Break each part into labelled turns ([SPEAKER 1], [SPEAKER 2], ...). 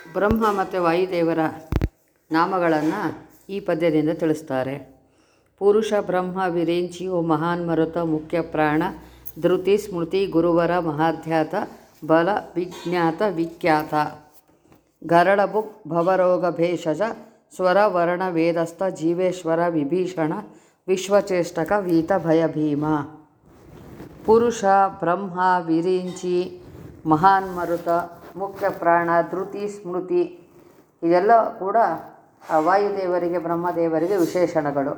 [SPEAKER 1] ಬ್ರಹ್ಮ ಮತ್ತು ವಾಯುದೇವರ ನಾಮಗಳನ್ನು ಈ ಪದ್ಯದಿಂದ ತಿಳಿಸ್ತಾರೆ ಪುರುಷ ಬ್ರಹ್ಮ ವಿರೇಂಚಿಯು ಮಹಾನ್ ಮರುತ ಮುಖ್ಯ ಪ್ರಾಣ ಧೃತಿ ಸ್ಮೃತಿ ಗುರುವರ ಮಹಾಧ್ಯಾತ ಬಲ ವಿಜ್ಞಾತ ವಿಖ್ಯಾತ ಗರಳ ಬುಕ್ ಭವರೋಗ ಭೇಷಜ ಸ್ವರ ವರ್ಣ ವೇದಸ್ಥ ಜೀವೇಶ್ವರ ವಿಭೀಷಣ ವಿಶ್ವಚೇಷ್ಟಕ ವೀತ ಭಯ ಭೀಮ ಪುರುಷ ಬ್ರಹ್ಮ ವಿರಿಂಚಿ ಮಹಾನ್ ಮರುತ ಮುಖ್ಯ ಪ್ರಾಣ ಧೃತಿ ಸ್ಮೃತಿ ಇದೆಲ್ಲ ಕೂಡ ಆ ವಾಯುದೇವರಿಗೆ ಬ್ರಹ್ಮದೇವರಿಗೆ ವಿಶೇಷಣಗಳು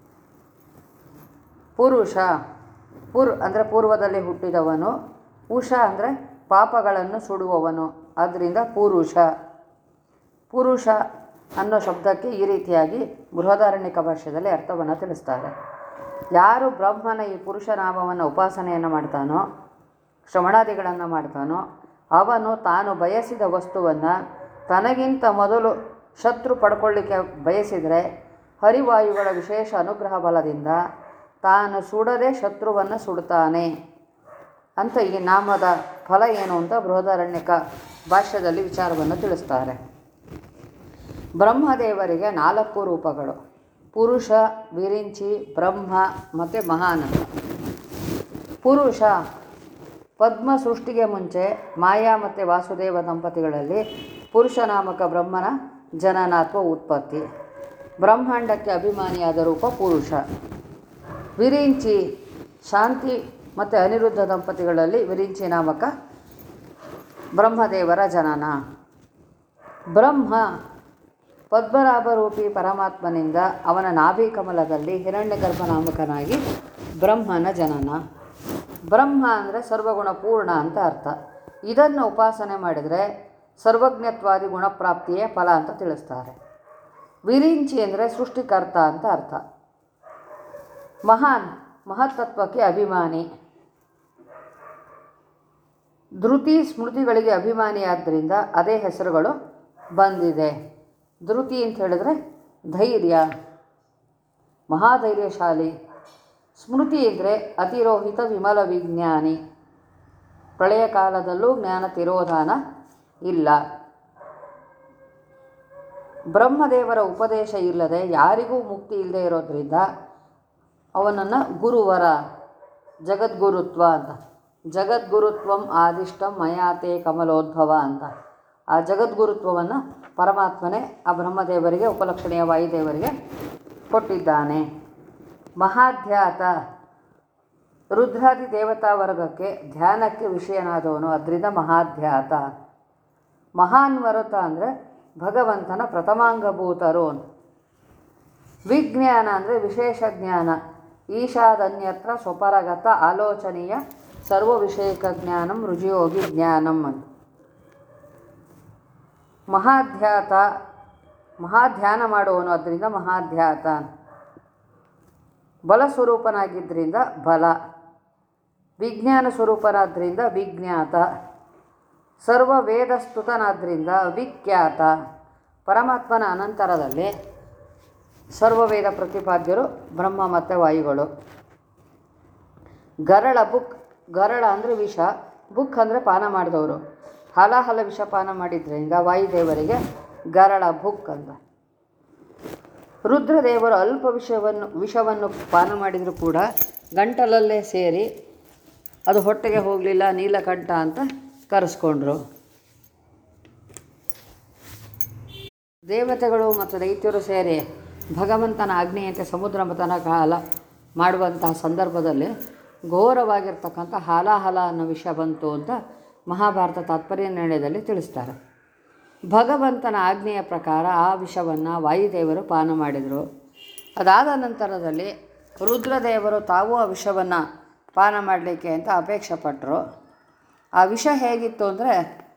[SPEAKER 1] ಪುರುಷ ಪುರ್ ಅಂದರೆ ಪೂರ್ವದಲ್ಲಿ ಹುಟ್ಟಿದವನು ಉಷ ಅಂದರೆ ಪಾಪಗಳನ್ನು ಸುಡುವವನು ಆದ್ದರಿಂದ ಪುರುಷ ಪುರುಷ ಅನ್ನೋ ಶಬ್ದಕ್ಕೆ ಈ ರೀತಿಯಾಗಿ ಬೃಹದಾರಣ್ಯಕ ಭಾಷ್ಯದಲ್ಲಿ ಅರ್ಥವನ್ನು ತಿಳಿಸ್ತಾರೆ ಯಾರು ಬ್ರಹ್ಮನ ಈ ಪುರುಷ ನಾಮವನ್ನು ಉಪಾಸನೆಯನ್ನು ಮಾಡ್ತಾನೋ ಶ್ರವಣಾದಿಗಳನ್ನು ಮಾಡ್ತಾನೋ ಅವನು ತಾನು ಬಯಸಿದ ವಸ್ತುವನ್ನು ತನಗಿಂತ ಮೊದಲು ಶತ್ರು ಪಡ್ಕೊಳ್ಳಿಕ್ಕೆ ಬಯಸಿದರೆ ಹರಿವಾಯುಗಳ ವಿಶೇಷ ಅನುಗ್ರಹ ಬಲದಿಂದ ತಾನು ಸುಡದೆ ಶತ್ರುವನ್ನು ಸುಡ್ತಾನೆ ಅಂತ ಈ ನಾಮದ ಫಲ ಏನು ಅಂತ ಬೃಹದಾರಣ್ಯಕ ಭಾಷ್ಯದಲ್ಲಿ ವಿಚಾರವನ್ನು ತಿಳಿಸ್ತಾರೆ ಬ್ರಹ್ಮದೇವರಿಗೆ ನಾಲ್ಕು ರೂಪಗಳು ಪುರುಷ ವಿರಿಂಚಿ ಬ್ರಹ್ಮ ಮತ್ತು ಮಹಾನಂದ ಪುರುಷ ಪದ್ಮ ಸೃಷ್ಟಿಗೆ ಮುಂಚೆ ಮಾಯಾ ಮತ್ತು ವಾಸುದೇವ ದಂಪತಿಗಳಲ್ಲಿ ಪುರುಷ ನಾಮಕ ಬ್ರಹ್ಮನ ಜನನ ಅಥವಾ ಉತ್ಪತ್ತಿ ಬ್ರಹ್ಮಾಂಡಕ್ಕೆ ಅಭಿಮಾನಿಯಾದ ರೂಪ ಪುರುಷ ವಿರಿಂಚಿ ಶಾಂತಿ ಮತ್ತು ಅನಿರುದ್ಧ ದಂಪತಿಗಳಲ್ಲಿ ವಿರಿಂಚಿ ನಾಮಕ ಬ್ರಹ್ಮದೇವರ ಜನನ ಬ್ರಹ್ಮ ಪದ್ಮನಾಭರೂಪಿ ಪರಮಾತ್ಮನಿಂದ ಅವನ ನಾಭಿ ಕಮಲದಲ್ಲಿ ಹಿರಣ್ಯಗರ್ಭ ನಾಮಕನಾಗಿ ಬ್ರಹ್ಮನ ಜನನ ಬ್ರಹ್ಮ ಅಂದರೆ ಸರ್ವಗುಣ ಪೂರ್ಣ ಅಂತ ಅರ್ಥ ಇದನ್ನು ಉಪಾಸನೆ ಮಾಡಿದರೆ ಸರ್ವಜ್ಞತ್ವಾದಿ ಗುಣಪ್ರಾಪ್ತಿಯೇ ಫಲ ಅಂತ ತಿಳಿಸ್ತಾರೆ ವಿರಿಂಚಿ ಅಂದರೆ ಸೃಷ್ಟಿಕರ್ತ ಅಂತ ಅರ್ಥ ಮಹಾನ್ ಮಹತ್ತತ್ವಕ್ಕೆ ಅಭಿಮಾನಿ ಧೃತಿ ಸ್ಮೃತಿಗಳಿಗೆ ಅಭಿಮಾನಿಯಾದ್ದರಿಂದ ಅದೇ ಹೆಸರುಗಳು ಬಂದಿದೆ ಧೃತಿ ಅಂತ ಹೇಳಿದ್ರೆ ಧೈರ್ಯ ಮಹಾಧೈರ್ಯಶಾಲಿ ಸ್ಮೃತಿ ಇದ್ದರೆ ಅತಿರೋಹಿತ ವಿಮಲ ವಿಜ್ಞಾನಿ ಪ್ರಳಯ ಕಾಲದಲ್ಲೂ ಜ್ಞಾನ ತಿರೋಧಾನ ಇಲ್ಲ ಬ್ರಹ್ಮದೇವರ ಉಪದೇಶ ಇಲ್ಲದೆ ಯಾರಿಗೂ ಮುಕ್ತಿ ಇಲ್ಲದೆ ಇರೋದ್ರಿಂದ ಅವನನ್ನು ಗುರುವರ ಜಗದ್ಗುರುತ್ವ ಅಂತ ಜಗದ್ಗುರುತ್ವಂ ಆದಿಷ್ಟಂ ಮಯಾತೆ ಕಮಲೋದ್ಭವ ಅಂತ ಆ ಜಗದ್ಗುರುತ್ವವನ್ನು ಪರಮಾತ್ಮನೇ ಆ ಬ್ರಹ್ಮದೇವರಿಗೆ ಉಪಲಕ್ಷಣೀಯ ವಾಯುದೇವರಿಗೆ ಕೊಟ್ಟಿದ್ದಾನೆ ಮಹಾಧ್ಯಾತ ರುದ್ರಾದಿ ದೇವತಾ ವರ್ಗಕ್ಕೆ ಧ್ಯಾನಕ್ಕೆ ವಿಷಯನಾದವನು ಅದರಿಂದ ಮಹಾಧ್ಯಾತ ಮಹಾನ್ವರತ ಅಂದರೆ ಭಗವಂತನ ಪ್ರಥಮಾಂಗಭೂತರು ಅಂತ ವಿಜ್ಞಾನ ಅಂದರೆ ವಿಶೇಷ ಜ್ಞಾನ ಈಶಾದನ್ಯತ್ರ ಸ್ವಪರಗತ ಆಲೋಚನೀಯ ಸರ್ವ ವಿಷಯಕ ಜ್ಞಾನಂ ರುಜಿಯೋಗಿ ಜ್ಞಾನಂ ಅಂತ ಮಹಾಧ್ಯಾತ ಮಹಾಧ್ಯಾನ ಮಾಡುವವನು ಅದರಿಂದ ಮಹಾಧ್ಯಾತ ಬಲ ಸ್ವರೂಪನಾಗಿದ್ದರಿಂದ ಬಲ ವಿಜ್ಞಾನ ಸ್ವರೂಪನಾದ್ದರಿಂದ ವಿಜ್ಞಾತ ಸರ್ವ ವೇದಸ್ತುತನಾದ್ದರಿಂದ ವಿಖ್ಯಾತ ಪರಮಾತ್ಮನ ಅನಂತರದಲ್ಲಿ ಸರ್ವವೇದ ಪ್ರತಿಪಾದ್ಯರು ಬ್ರಹ್ಮ ಮತ್ತು ವಾಯುಗಳು ಗರಳ ಬುಕ್ ಗರಳ ಅಂದರೆ ವಿಷ ಬುಕ್ ಅಂದರೆ ಪಾನ ಮಾಡಿದವರು ಹಲಹಲ ವಿಷ ಪಾನ ಮಾಡಿದ್ರಿಂದ ವಾಯುದೇವರಿಗೆ ಗರಳ ಬುಕ್ ಅಂತ ರುದ್ರದೇವರು ಅಲ್ಪ ವಿಷವನ್ನು ವಿಷವನ್ನು ಪಾನ ಮಾಡಿದರೂ ಕೂಡ ಗಂಟಲಲ್ಲೇ ಸೇರಿ ಅದು ಹೊಟ್ಟೆಗೆ ಹೋಗಲಿಲ್ಲ ನೀಲಕಂಠ ಅಂತ ಕರೆಸ್ಕೊಂಡ್ರು ದೇವತೆಗಳು ಮತ್ತು ದೈತ್ಯರು ಸೇರಿ ಭಗವಂತನ ಆಜ್ಞೆಯಂತೆ ಸಮುದ್ರ ಮತನ ಕಾಲ ಮಾಡುವಂತಹ ಸಂದರ್ಭದಲ್ಲಿ ಘೋರವಾಗಿರ್ತಕ್ಕಂಥ ಹಾಲಾಹಲ ಅನ್ನೋ ವಿಷಯ ಬಂತು ಅಂತ ಮಹಾಭಾರತ ತಾತ್ಪರ್ಯ ನಿರ್ಣಯದಲ್ಲಿ ತಿಳಿಸ್ತಾರೆ ಭಗವಂತನ ಆಜ್ಞೆಯ ಪ್ರಕಾರ ಆ ವಿಷವನ್ನು ವಾಯುದೇವರು ಪಾನ ಮಾಡಿದರು ಅದಾದ ನಂತರದಲ್ಲಿ ರುದ್ರದೇವರು ತಾವು ಆ ವಿಷವನ್ನು ಪಾನ ಮಾಡಲಿಕ್ಕೆ ಅಂತ ಅಪೇಕ್ಷೆ ಪಟ್ಟರು ಆ ವಿಷ ಹೇಗಿತ್ತು ಅಂದರೆ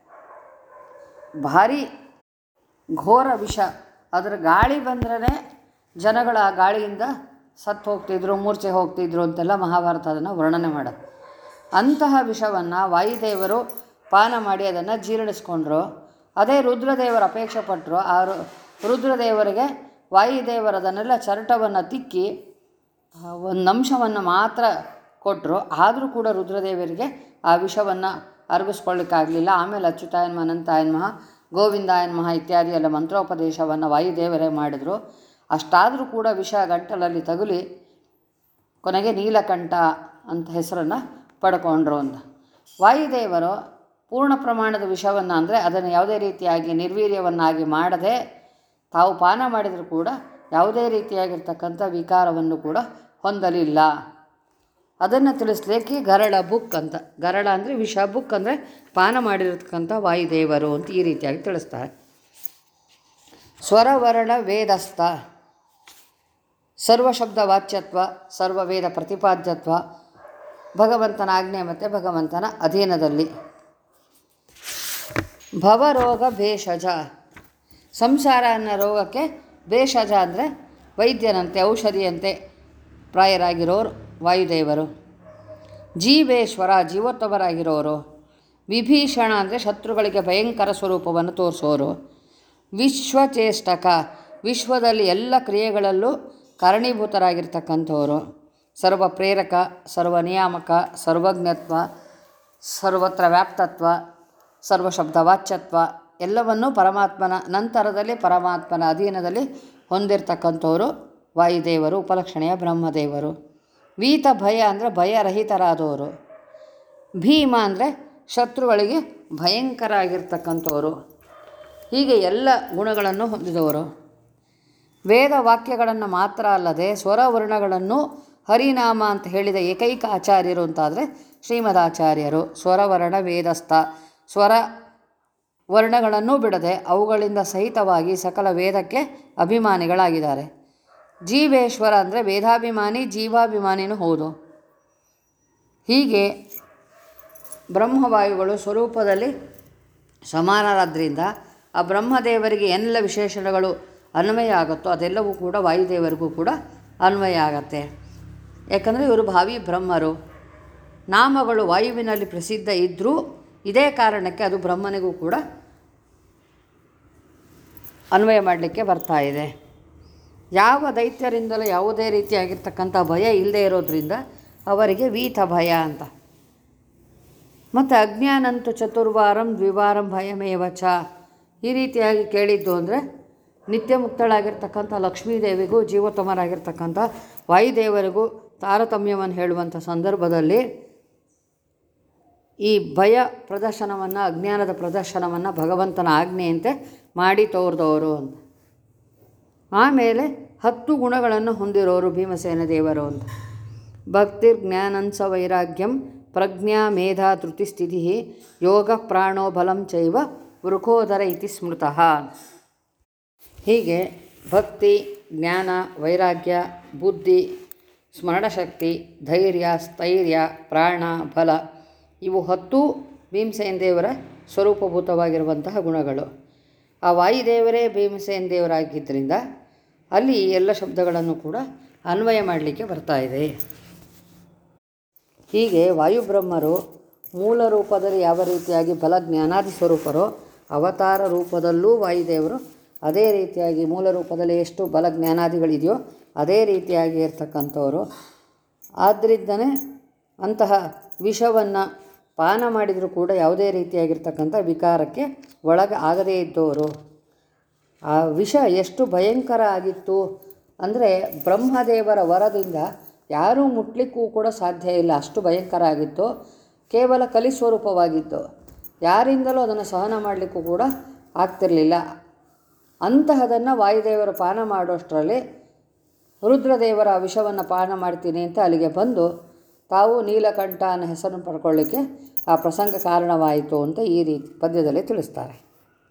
[SPEAKER 1] ಭಾರಿ ಘೋರ ವಿಷ ಅದರ ಗಾಳಿ ಬಂದ್ರೇ ಜನಗಳು ಆ ಗಾಳಿಯಿಂದ ಸತ್ತು ಹೋಗ್ತಿದ್ರು ಮೂರ್ಛೆ ಹೋಗ್ತಿದ್ರು ಅಂತೆಲ್ಲ ಮಹಾಭಾರತ ಅದನ್ನು ವರ್ಣನೆ ಮಾಡೋದು ಅಂತಹ ವಿಷವನ್ನು ವಾಯುದೇವರು ಪಾನ ಮಾಡಿ ಅದನ್ನು ಜೀರ್ಣಿಸ್ಕೊಂಡ್ರು ಅದೇ ರುದ್ರದೇವರು ಅಪೇಕ್ಷೆ ಪಟ್ಟರು ಆ ರು- ರುದ್ರದೇವರಿಗೆ ವಾಯುದೇವರು ಅದನ್ನೆಲ್ಲ ಚರಟವನ್ನು ತಿಕ್ಕಿ ಒಂದು ಅಂಶವನ್ನು ಮಾತ್ರ ಕೊಟ್ಟರು ಆದರೂ ಕೂಡ ರುದ್ರದೇವರಿಗೆ ಆ ವಿಷವನ್ನು ಅರಗಿಸ್ಕೊಳ್ಳಿಕ್ಕಾಗಲಿಲ್ಲ ಆಮೇಲೆ ಅಚ್ಯುತಾಯನ್ಮ ಅನಂತಾಯನ್ಮಃ ಗೋವಿಂದಾಯನ ಮಹಾ ಇತ್ಯಾದಿ ಎಲ್ಲ ಮಂತ್ರೋಪದೇಶವನ್ನು ವಾಯುದೇವರೇ ಮಾಡಿದರು ಅಷ್ಟಾದರೂ ಕೂಡ ವಿಷ ಗಂಟಲಲ್ಲಿ ತಗುಲಿ ಕೊನೆಗೆ ನೀಲಕಂಠ ಅಂತ ಹೆಸರನ್ನು ಪಡ್ಕೊಂಡ್ರು ಅಂತ ವಾಯುದೇವರು ಪೂರ್ಣ ಪ್ರಮಾಣದ ವಿಷವನ್ನು ಅಂದರೆ ಅದನ್ನು ಯಾವುದೇ ರೀತಿಯಾಗಿ ನಿರ್ವೀರ್ಯವನ್ನಾಗಿ ಮಾಡದೆ ತಾವು ಪಾನ ಮಾಡಿದರೂ ಕೂಡ ಯಾವುದೇ ರೀತಿಯಾಗಿರ್ತಕ್ಕಂಥ ವಿಕಾರವನ್ನು ಕೂಡ ಹೊಂದಲಿಲ್ಲ ಅದನ್ನು ತಿಳಿಸ್ಲಿಕ್ಕೆ ಗರಳ ಬುಕ್ ಅಂತ ಗರಳ ಅಂದರೆ ವಿಷ ಬುಕ್ ಅಂದರೆ ಪಾನ ಮಾಡಿರತಕ್ಕಂಥ ವಾಯುದೇವರು ಅಂತ ಈ ರೀತಿಯಾಗಿ ತಿಳಿಸ್ತಾರೆ ಸ್ವರವರ್ಣ ವೇದಸ್ಥ ಸರ್ವಶಬ್ದ ವಾಚ್ಯತ್ವ ಸರ್ವವೇದ ಪ್ರತಿಪಾದ್ಯತ್ವ ಭಗವಂತನ ಆಜ್ಞೆ ಮತ್ತು ಭಗವಂತನ ಅಧೀನದಲ್ಲಿ ಭವರೋಗ ಭೇಷಜ ಸಂಸಾರ ಅನ್ನೋ ರೋಗಕ್ಕೆ ಭೇಷಜ ಅಂದರೆ ವೈದ್ಯನಂತೆ ಔಷಧಿಯಂತೆ ಪ್ರಾಯರಾಗಿರೋರು ವಾಯುದೇವರು ಜೀವೇಶ್ವರ ಜೀವೋತ್ತಮರಾಗಿರೋರು ವಿಭೀಷಣ ಅಂದರೆ ಶತ್ರುಗಳಿಗೆ ಭಯಂಕರ ಸ್ವರೂಪವನ್ನು ತೋರಿಸೋರು ವಿಶ್ವಚೇಷ್ಟಕ ವಿಶ್ವದಲ್ಲಿ ಎಲ್ಲ ಕ್ರಿಯೆಗಳಲ್ಲೂ ಕಾರಣೀಭೂತರಾಗಿರ್ತಕ್ಕಂಥವರು ಸರ್ವ ಪ್ರೇರಕ ಸರ್ವ ನಿಯಾಮಕ ಸರ್ವಜ್ಞತ್ವ ಸರ್ವತ್ರ ವ್ಯಾಪ್ತತ್ವ ಸರ್ವಶಬ್ದ ವಾಚ್ಯತ್ವ ಎಲ್ಲವನ್ನೂ ಪರಮಾತ್ಮನ ನಂತರದಲ್ಲಿ ಪರಮಾತ್ಮನ ಅಧೀನದಲ್ಲಿ ಹೊಂದಿರತಕ್ಕಂಥವರು ವಾಯುದೇವರು ಉಪಲಕ್ಷಣೆಯ ಬ್ರಹ್ಮದೇವರು ವೀತ ಭಯ ಅಂದರೆ ಭಯರಹಿತರಾದವರು ಭೀಮ ಅಂದರೆ ಶತ್ರುಗಳಿಗೆ ಭಯಂಕರ ಆಗಿರ್ತಕ್ಕಂಥವರು ಹೀಗೆ ಎಲ್ಲ ಗುಣಗಳನ್ನು ಹೊಂದಿದವರು ವೇದ ವಾಕ್ಯಗಳನ್ನು ಮಾತ್ರ ಅಲ್ಲದೆ ಸ್ವರವರ್ಣಗಳನ್ನು ಹರಿನಾಮ ಅಂತ ಹೇಳಿದ ಏಕೈಕ ಆಚಾರ್ಯರು ಅಂತಾದರೆ ಶ್ರೀಮದಾಚಾರ್ಯರು ಸ್ವರವರ್ಣ ವೇದಸ್ಥ ಸ್ವರ ವರ್ಣಗಳನ್ನು ಬಿಡದೆ ಅವುಗಳಿಂದ ಸಹಿತವಾಗಿ ಸಕಲ ವೇದಕ್ಕೆ ಅಭಿಮಾನಿಗಳಾಗಿದ್ದಾರೆ ಜೀವೇಶ್ವರ ಅಂದರೆ ವೇದಾಭಿಮಾನಿ ಜೀವಾಭಿಮಾನಿನೂ ಹೌದು ಹೀಗೆ ಬ್ರಹ್ಮವಾಯುಗಳು ಸ್ವರೂಪದಲ್ಲಿ ಸಮಾನರಾದ್ರಿಂದ ಆ ಬ್ರಹ್ಮದೇವರಿಗೆ ಎಲ್ಲ ವಿಶೇಷಣಗಳು ಅನ್ವಯ ಆಗುತ್ತೋ ಅದೆಲ್ಲವೂ ಕೂಡ ವಾಯುದೇವರಿಗೂ ಕೂಡ ಅನ್ವಯ ಆಗತ್ತೆ ಯಾಕಂದರೆ ಇವರು ಭಾವಿ ಬ್ರಹ್ಮರು ನಾಮಗಳು ವಾಯುವಿನಲ್ಲಿ ಪ್ರಸಿದ್ಧ ಇದ್ದರೂ ಇದೇ ಕಾರಣಕ್ಕೆ ಅದು ಬ್ರಹ್ಮನಿಗೂ ಕೂಡ ಅನ್ವಯ ಮಾಡಲಿಕ್ಕೆ ಬರ್ತಾ ಇದೆ ಯಾವ ದೈತ್ಯರಿಂದಲೂ ಯಾವುದೇ ರೀತಿಯಾಗಿರ್ತಕ್ಕಂಥ ಭಯ ಇಲ್ಲದೆ ಇರೋದ್ರಿಂದ ಅವರಿಗೆ ವೀತ ಭಯ ಅಂತ ಮತ್ತು ಅಜ್ಞಾನಂತು ಚತುರ್ವಾರಂ ದ್ವಿವಾರಂ ಭಯಮೇವ ಚ ಈ ರೀತಿಯಾಗಿ ಕೇಳಿದ್ದು ಅಂದರೆ ನಿತ್ಯ ಮುಕ್ತಳಾಗಿರ್ತಕ್ಕಂಥ ಲಕ್ಷ್ಮೀದೇವಿಗೂ ಜೀವೋತ್ತಮರಾಗಿರ್ತಕ್ಕಂಥ ವಾಯುದೇವರಿಗೂ ತಾರತಮ್ಯವನ್ನು ಹೇಳುವಂಥ ಸಂದರ್ಭದಲ್ಲಿ ಈ ಭಯ ಪ್ರದರ್ಶನವನ್ನು ಅಜ್ಞಾನದ ಪ್ರದರ್ಶನವನ್ನು ಭಗವಂತನ ಆಜ್ಞೆಯಂತೆ ಮಾಡಿ ತೋರಿದವರು ಅಂತ ಆಮೇಲೆ ಹತ್ತು ಗುಣಗಳನ್ನು ಹೊಂದಿರೋರು ಭೀಮಸೇನ ದೇವರು ಅಂತ ಭಕ್ತಿ ಜ್ಞಾನಂಸ ವೈರಾಗ್ಯಂ ಪ್ರಜ್ಞಾ ಮೇಧಾ ಧೃತಿಸ್ಥಿತಿ ಯೋಗ ಪ್ರಾಣೋ ಬಲಂ ಚೈವ ವೃಕೋದರ ಇತಿ ಸ್ಮೃತಃ ಹೀಗೆ ಭಕ್ತಿ ಜ್ಞಾನ ವೈರಾಗ್ಯ ಬುದ್ಧಿ ಸ್ಮರಣಶಕ್ತಿ ಧೈರ್ಯ ಸ್ಥೈರ್ಯ ಪ್ರಾಣ ಬಲ ಇವು ಹತ್ತು ಭೀಮಸೇನ ದೇವರ ಸ್ವರೂಪಭೂತವಾಗಿರುವಂತಹ ಗುಣಗಳು ಆ ವಾಯುದೇವರೇ ಭೀಮಸೇನ ದೇವರಾಗಿದ್ದರಿಂದ ಅಲ್ಲಿ ಈ ಎಲ್ಲ ಶಬ್ದಗಳನ್ನು ಕೂಡ ಅನ್ವಯ ಮಾಡಲಿಕ್ಕೆ ಬರ್ತಾ ಇದೆ ಹೀಗೆ ವಾಯುಬ್ರಹ್ಮರು ಮೂಲ ರೂಪದಲ್ಲಿ ಯಾವ ರೀತಿಯಾಗಿ ಬಲ ಜ್ಞಾನಾದಿ ಸ್ವರೂಪರೋ ಅವತಾರ ರೂಪದಲ್ಲೂ ವಾಯುದೇವರು ಅದೇ ರೀತಿಯಾಗಿ ಮೂಲ ರೂಪದಲ್ಲಿ ಎಷ್ಟು ಬಲ ಜ್ಞಾನಾದಿಗಳಿದೆಯೋ ಅದೇ ರೀತಿಯಾಗಿ ಇರ್ತಕ್ಕಂಥವರು ಆದ್ದರಿಂದನೇ ಅಂತಹ ವಿಷವನ್ನು ಪಾನ ಮಾಡಿದರೂ ಕೂಡ ಯಾವುದೇ ರೀತಿಯಾಗಿರ್ತಕ್ಕಂಥ ವಿಕಾರಕ್ಕೆ ಒಳಗ ಆಗದೇ ಇದ್ದವರು ಆ ವಿಷ ಎಷ್ಟು ಭಯಂಕರ ಆಗಿತ್ತು ಅಂದರೆ ಬ್ರಹ್ಮದೇವರ ವರದಿಂದ ಯಾರೂ ಮುಟ್ಲಿಕ್ಕೂ ಕೂಡ ಸಾಧ್ಯ ಇಲ್ಲ ಅಷ್ಟು ಭಯಂಕರ ಆಗಿತ್ತು ಕೇವಲ ಕಲಿಸ್ವರೂಪವಾಗಿತ್ತು ಯಾರಿಂದಲೂ ಅದನ್ನು ಸಹನ ಮಾಡಲಿಕ್ಕೂ ಕೂಡ ಆಗ್ತಿರಲಿಲ್ಲ ಅಂತಹದನ್ನು ವಾಯುದೇವರು ಪಾನ ಮಾಡೋಷ್ಟರಲ್ಲಿ ರುದ್ರದೇವರ ವಿಷವನ್ನು ಪಾನ ಮಾಡ್ತೀನಿ ಅಂತ ಅಲ್ಲಿಗೆ ಬಂದು ತಾವು ನೀಲಕಂಠ ಅನ್ನೋ ಹೆಸರನ್ನು ಪಡ್ಕೊಳ್ಳಿಕ್ಕೆ ಆ ಪ್ರಸಂಗ ಕಾರಣವಾಯಿತು ಅಂತ ಈ ರೀತಿ ಪದ್ಯದಲ್ಲಿ ತಿಳಿಸ್ತಾರೆ